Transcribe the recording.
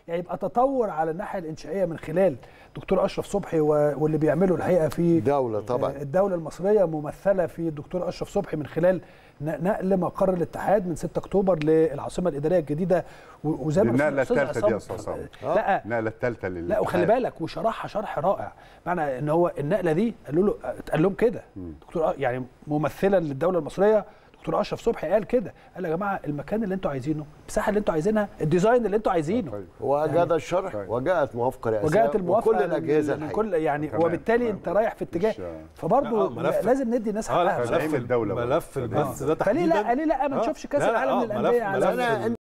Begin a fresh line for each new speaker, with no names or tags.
يعني يبقى تطور على الناحيه الانشائيه من خلال دكتور اشرف صبحي و- واللي بيعمله الحقيقه في
دولة طبعا
الدوله المصريه ممثله في الدكتور اشرف صبحي من خلال ن- نقل مقر الاتحاد من 6 اكتوبر للعاصمه الاداريه الجديده و- وزي ما
النقلة
الأستاذ
الثالثة دي يا
عصام-
أستاذ عصام.
لا
النقله الثالثه لل
لا وخلي بالك وشرحها شرح رائع معنى ان هو النقله دي قالوا له اتقال لهم كده دكتور أ- يعني ممثلا للدوله المصريه دكتور اشرف صبحي قال كده قال يا جماعه المكان اللي انتوا عايزينه المساحه اللي انتوا عايزينها الديزاين اللي انتوا عايزينه
طيب.
وجاء الشرح
طيب.
وجاءت موافقه رئاسيه
وجاءت الموافقه
وكل الاجهزه
من
الحقيقة.
كل يعني
تمام،
وبالتالي
تمام.
انت رايح في اتجاه
مش-
فبرضه
آه، ملف-
لازم ندي الناس
اه لا
حقها
زعيم
ملف
الدولة برضه.
ملف البث ده
فليه
تحديدا
لا ليه لا ما
آه.
نشوفش كاس
لا، لا،
العالم
آه،
للانديه
ملف-
على
ملف
أنا